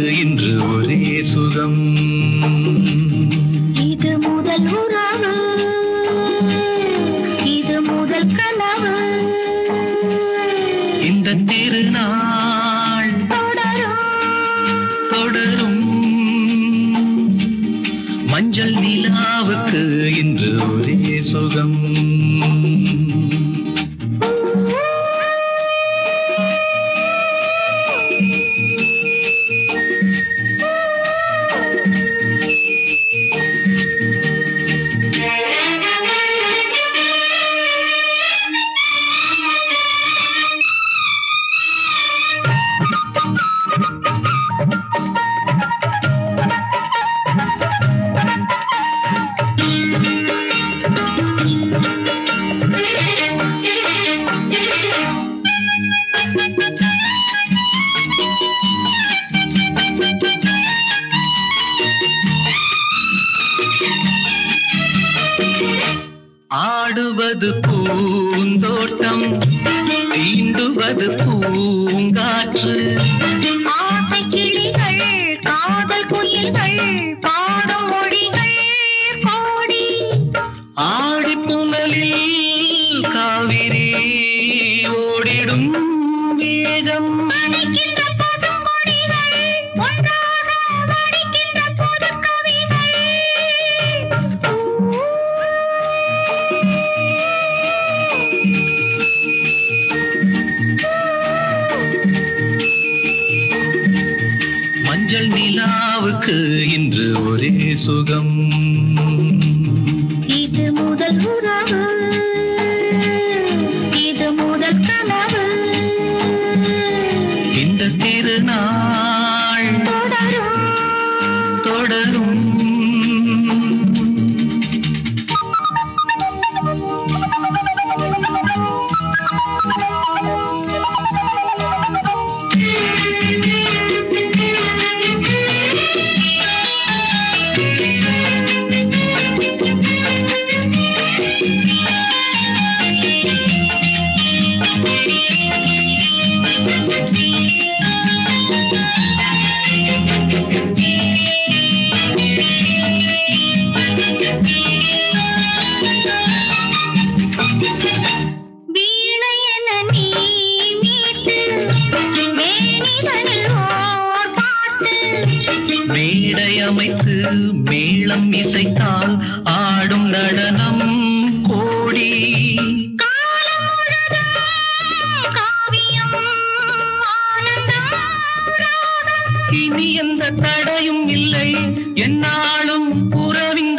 இன்று ஒரே சுகம் இது முதல் உறவு இது முதல் கனவு இந்த திருநாள் தொடரும் தொடரும் மஞ்சள் நிலாவுக்கு இன்று ஒரே சுகம் ஆடுவது பூந்தோட்டம் தீண்டுவது பூங்காற்று ஆசை கிளிகள் காதல் குயில்கள் பாடும் மொழிகள் கோடி ஆடி புனலில் காவிரி ஓடிடும் வேகம் மணிக்கின்ற பசும்பொடிகள் ஒன்றாக வடிக்கின்ற புது கவிகள் மஞ்சள் நிலாவுக்கு இன்று ஒரே சுகம் இது முதல் உறவு இது முதல் கனவு இந்த திருநாள் தொடரும் தொடரும் வீணை என நீ மீட்டு மேனிதனில் ஓர் பாட்டு மேடை அமைத்து மேளம் இசைத்தால் ஆடும் நடனம் கோடி காலம் முழுதும் காவியம் ஆனந்தம் ராகம் இனி எந்த தடையும் இல்லை என்னாலும் உறவின்